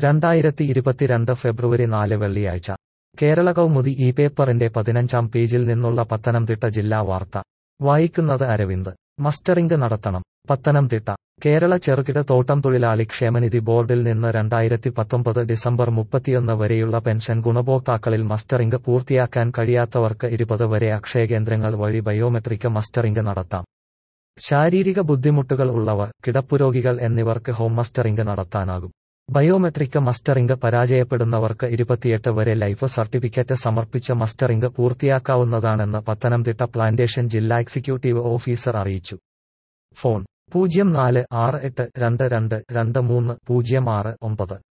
രണ്ടായിരത്തി ഇരുപത്തിരണ്ട് ഫെബ്രുവരി നാല് വെള്ളിയാഴ്ച കേരള കൗമുദി ഈ പേപ്പറിന്റെ പതിനഞ്ചാം പേജിൽ നിന്നുള്ള പത്തനംതിട്ട ജില്ലാ വാർത്ത വായിക്കുന്നത് അരവിന്ദ് മസ്റ്ററിംഗ് നടത്തണം പത്തനംതിട്ട കേരള ചെറുകിട തോട്ടം തൊഴിലാളി ക്ഷേമനിധി ബോർഡിൽ നിന്ന് രണ്ടായിരത്തി പത്തൊമ്പത് ഡിസംബർ മുപ്പത്തിയൊന്ന് വരെയുള്ള പെൻഷൻ ഗുണഭോക്താക്കളിൽ മസ്റ്ററിംഗ് പൂർത്തിയാക്കാൻ കഴിയാത്തവർക്ക് ഇരുപത് വരെ അക്ഷയകേന്ദ്രങ്ങൾ വഴി ബയോമെട്രിക് മസ്റ്ററിംഗ് നടത്താം ശാരീരിക ബുദ്ധിമുട്ടുകൾ ഉള്ളവർ കിടപ്പുരോഗികൾ എന്നിവർക്ക് ഹോം മസ്റ്ററിംഗ് നടത്താനാകും ബയോമെട്രിക് മസ്റ്ററിംഗ് പരാജയപ്പെടുന്നവർക്ക് ഇരുപത്തിയെട്ട് വരെ ലൈഫ് സർട്ടിഫിക്കറ്റ് സമർപ്പിച്ച് മസ്റ്ററിംഗ് പൂർത്തിയാക്കാവുന്നതാണെന്ന് പത്തനംതിട്ട പ്ലാന്റേഷൻ ജില്ലാ എക്സിക്യൂട്ടീവ് ഓഫീസർ അറിയിച്ചു ഫോൺ പൂജ്യം നാല് ആറ് എട്ട് രണ്ട് രണ്ട് രണ്ട് മൂന്ന് പൂജ്യം ആറ് ഒമ്പത്